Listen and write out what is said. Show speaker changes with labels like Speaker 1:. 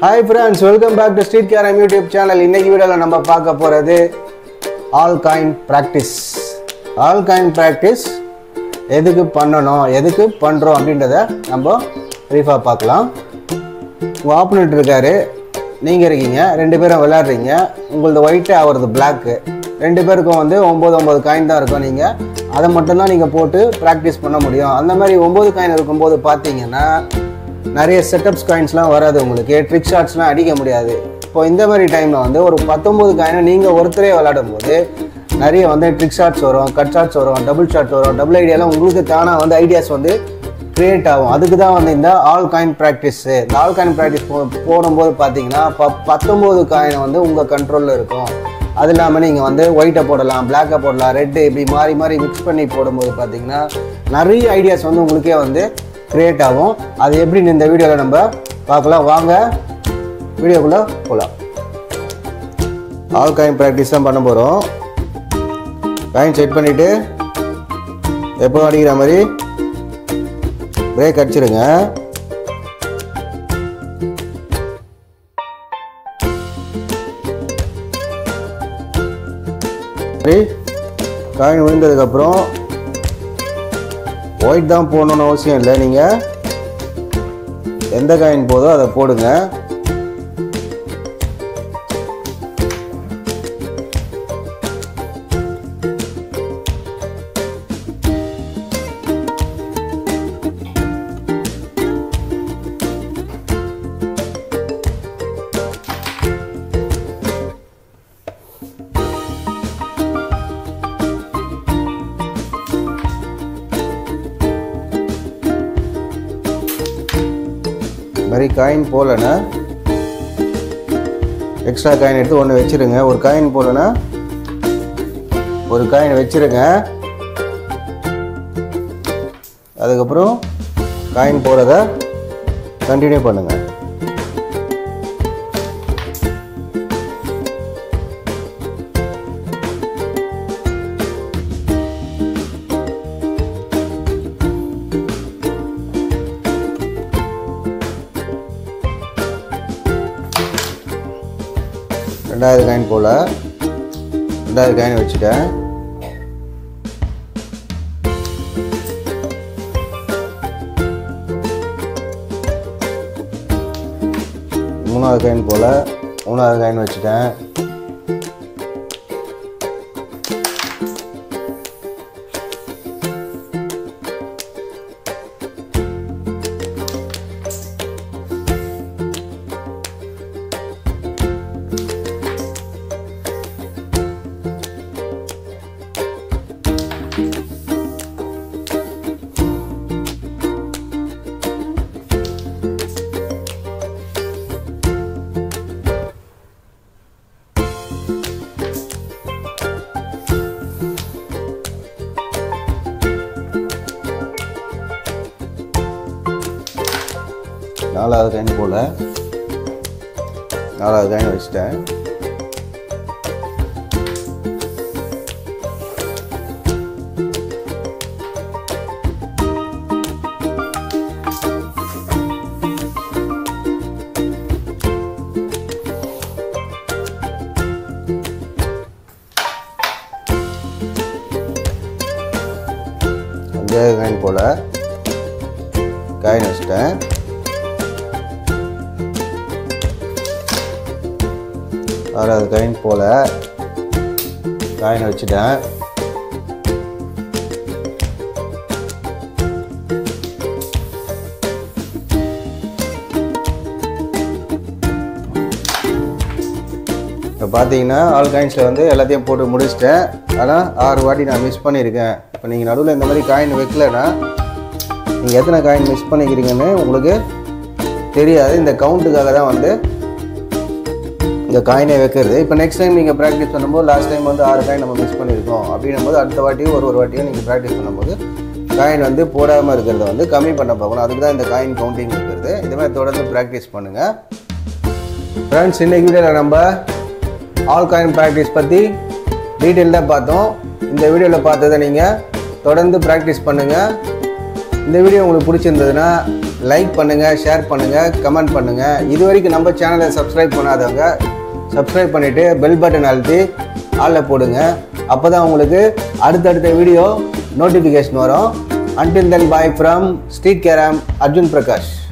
Speaker 1: hi friends welcome back to Street Carrom YouTube channel இன்னைக்கு வீடியோவில் நம்ம பார்க்க போகிறது all coin practice all coin practice எதுக்கு பண்ணணும் எதுக்கு பண்ணுறோம் அப்படின்றத நம்ம ப்ரீஃபாக பார்க்கலாம் உங்கள் ஆப்போனண்ட் இருக்காரு நீங்கள் இருக்கீங்க ரெண்டு பேரும் விளையாடுறீங்க உங்களது ஒயிட்டு அவரது பிளாக்கு ரெண்டு பேருக்கும் வந்து ஒம்பது ஒம்பது காயின் தான் இருக்கும் நீங்கள் அதை மட்டும்தான் நீங்கள் போட்டு ப்ராக்டிஸ் பண்ண முடியும் அந்த மாதிரி ஒம்பது காயின் இருக்கும்போது பார்த்தீங்கன்னா நிறைய செட்டப்ஸ் காயின்ஸ்லாம் வராது உங்களுக்கு ட்ரிக் ஷாட்ஸ்லாம் அடிக்க முடியாது இப்போ இந்த மாதிரி டைமில் வந்து ஒரு பத்தொம்போது காயினை நீங்கள் ஒருத்தரே விளையாடும் போது நிறைய வந்து ட்ரிக் ஷாட்ஸ் வரும் கட் ஷாட்ஸ் வரும் டபுள் ஷாட் வரும் டபுள் ஐடியாலாம் உங்களுக்கு தானாக வந்து ஐடியாஸ் வந்து கிரியேட் ஆகும் அதுக்கு தான் வந்து இந்த ஆல் காயின் ப்ராக்டிஸு இந்த ஆல் காயின் ப்ராக்டிஸ் போ போடும்போது பார்த்தீங்கன்னா ப பத்தொம்போது காயின் வந்து உங்கள் கண்ட்ரோலில் இருக்கும் அது இல்லாமல் நீங்கள் வந்து ஒயிட்டை போடலாம் பிளாக்கை போடலாம் ரெட்டு இப்படி மாறி மாறி மிக்ஸ் பண்ணி போடும்போது பார்த்தீங்கன்னா நிறைய ஐடியாஸ் வந்து உங்களுக்கே வந்து கிரியேட் ஆகும் அது எப்படின்னு இந்த வீடியோவில் நம்ம பார்க்கலாம் வாங்க வீடியோக்குள்ளே போகலாம் ஆல் காயின் ப்ராக்டிஸ் தான் பண்ண போகிறோம் காயின் செட் பண்ணிவிட்டு எப்போ அடிக்கிற மாதிரி பிரேக் அடிச்சிருங்க சரி காயின் விழுந்ததுக்கப்புறம் ஒயிட் தான் போடணும்னு அவசியம் இல்லை நீங்கள் எந்த காயின் போதோ அதை போடுங்க இந்த மாதிரி காயின் போகலன்னா எக்ஸ்ட்ரா காயின் எடுத்து ஒன்று வச்சிருங்க ஒரு காயின் போகலன்னா ஒரு காயின் வச்சிருங்க அதுக்கப்புறம் காயின் போகிறத கண்டினியூ பண்ணுங்கள் ரெண்டாவது காயின் போல் ரெண்டாவது காயின் வச்சுட்டேன் மூணாவது காயின் போல் மூணாவது காயின் வச்சுட்டேன் நாலாவது காயின் போல் நாலாவது காயின் வச்சுட்டேன் அஞ்சாவது காயின் போல் காயின் வச்சுட்டேன் ஆறாவது காயின் போல் காயின் வச்சுட்டேன் இப்போ பார்த்தீங்கன்னா ஆல் காயின்ஸில் வந்து எல்லாத்தையும் போட்டு முடிச்சிட்டேன் ஆனால் ஆறு வாட்டி நான் மிஸ் பண்ணியிருக்கேன் இப்போ நீங்கள் நடுவில் இந்த மாதிரி காயின் வைக்கலன்னா நீங்கள் எத்தனை காயின் மிஸ் பண்ணிக்கிறீங்கன்னு உங்களுக்கு தெரியாது இந்த கவுண்ட்டுக்காக தான் வந்து இந்த காயினை வைக்கிறது இப்போ நெக்ஸ்ட் டைம் நீங்கள் ப்ராக்டிஸ் பண்ணும்போது லாஸ்ட் டைம் வந்து ஆறு காயின் நம்ம மிஸ் பண்ணியிருக்கோம் அப்படின்னும் போது அடுத்த வாட்டியும் ஒரு ஒரு வாட்டியும் நீங்கள் ப்ராக்டிஸ் பண்ணும்போது காயின் வந்து போடாமல் இருக்கிறத வந்து கம்மி பண்ண பார்க்கணும் அதுக்கு தான் இந்த காயின் கவுண்டிங் இருக்கிறது இது மாதிரி தொடர்ந்து ப்ராக்டிஸ் பண்ணுங்கள் ஃப்ரெண்ட்ஸ் இன்னைக்கு வீடியோவில் நம்ம ஆல் காயின் ப்ராக்டிஸ் பற்றி டீட்டெயில்டாக பார்த்தோம் இந்த வீடியோவில் பார்த்ததை நீங்கள் தொடர்ந்து ப்ராக்டிஸ் பண்ணுங்கள் இந்த வீடியோ உங்களுக்கு பிடிச்சிருந்ததுன்னா லைக் பண்ணுங்கள் ஷேர் பண்ணுங்கள் கமெண்ட் பண்ணுங்கள் இது வரைக்கும் நம்ம சேனலை சப்ஸ்கிரைப் பண்ணாதவங்க சப்ஸ்கிரைப் பண்ணிவிட்டு பெல் பட்டன் அழுத்தி ஆளில் போடுங்க அப்போ தான் உங்களுக்கு அடுத்தடுத்த வீடியோ நோட்டிஃபிகேஷன் வரும் until then bye from Street Carrom Arjun Prakash